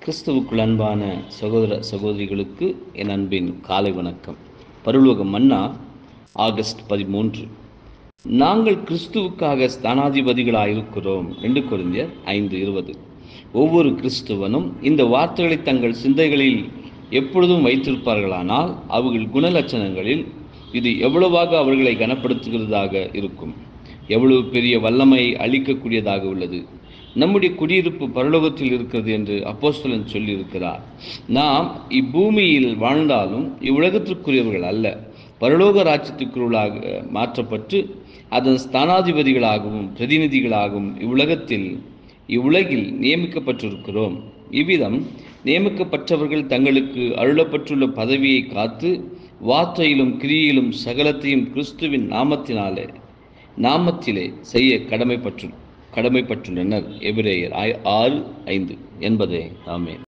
கிறிஸ்துவுக்குள் அன்பான சகோதர சகோதரிகளுக்கு என் அன்பின் காலை வணக்கம் பரலோக மன்னா ஆகஸ்ட் பதிமூன்று நாங்கள் கிறிஸ்துவுக்காக ஸ்தானாதிபதிகளாயிருக்கிறோம் ரெண்டு கொரிந்தியர் ஐந்து இருபது ஒவ்வொரு கிறிஸ்துவனும் இந்த வார்த்தைகளை தங்கள் சிந்தைகளில் எப்பொழுதும் வைத்திருப்பார்களானால் அவர்கள் குணலட்சணங்களில் இது எவ்வளவாக அவர்களை கனப்படுத்துகிறதாக இருக்கும் எவ்வளவு பெரிய வல்லமை அளிக்கக்கூடியதாக உள்ளது நம்முடைய குடியிருப்பு பரலோகத்தில் இருக்கிறது என்று அப்போஸ்தலன் சொல்லியிருக்கிறார் நாம் இப்பூமியில் வாழ்ந்தாலும் இவ்வுலகத்திற்குரியவர்கள் அல்ல பரலோக ராஜ்யத்துக்குள்ளாக மாற்றப்பட்டு அதன் ஸ்தானாதிபதிகளாகவும் பிரதிநிதிகளாகவும் இவ்வுலகத்தில் இவ்வுலகில் நியமிக்கப்பட்டிருக்கிறோம் இவ்விதம் நியமிக்கப்பட்டவர்கள் தங்களுக்கு அருளப்பட்டுள்ள பதவியை காத்து வார்த்தையிலும் கிரியிலும் சகலத்தையும் கிறிஸ்துவின் நாமத்தினாலே நாமத்திலே செய்ய கடமைப்பட்டு கடமைப்பட்டுள்ளனர் எபிரேயர் ஆறு ஐந்து என்பதே ஆமே